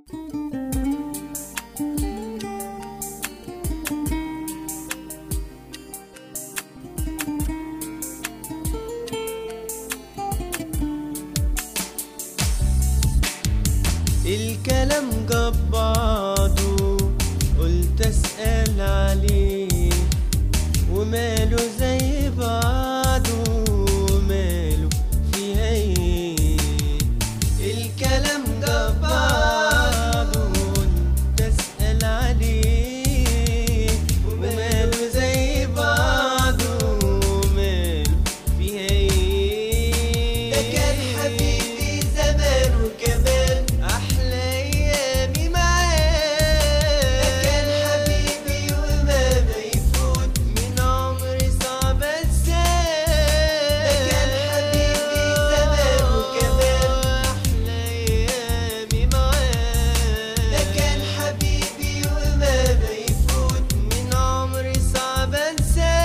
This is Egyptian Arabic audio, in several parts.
الكلام جاب بعضه قلت اسأل عليه وماله زي بعضه وماله فيها ايه الكلام جاب بعضه قلت اسأل عليه وماله زي بعضه وماله فيها ايه ده كان حبيبي زمان وكمان احلى ايامي معاه ده كان حبيبي وما ما يفوت من عمري صعب انساه ده كان حبيبي زمان وكمان احلى ايامي معاه ده كان حبيبي وما ما يفوت من عمري صعب انساه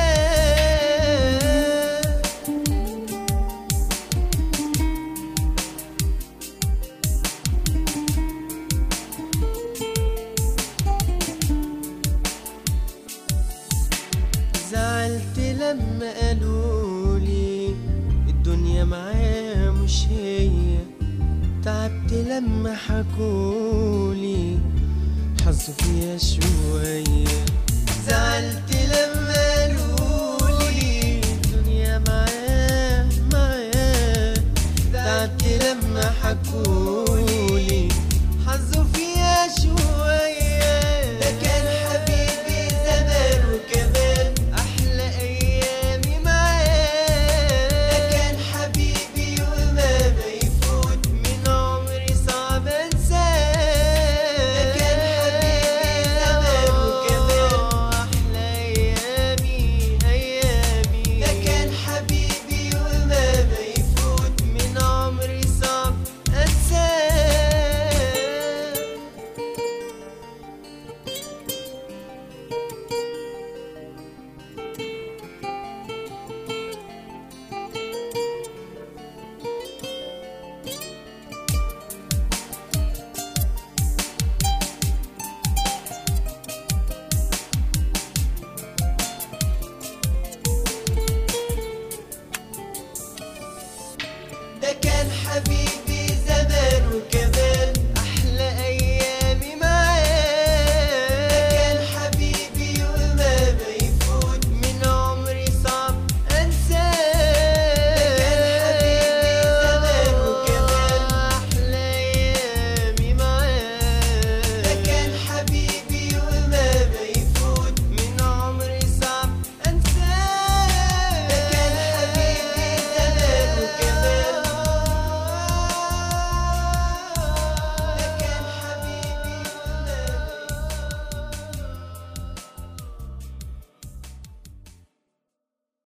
زعلت لما قالولي الدنيا معاه مش هي تعبت لما حكولي حظه فيها شوية زعلت لما قالولي الدنيا معاه معاه تعبت لما حكولي حظه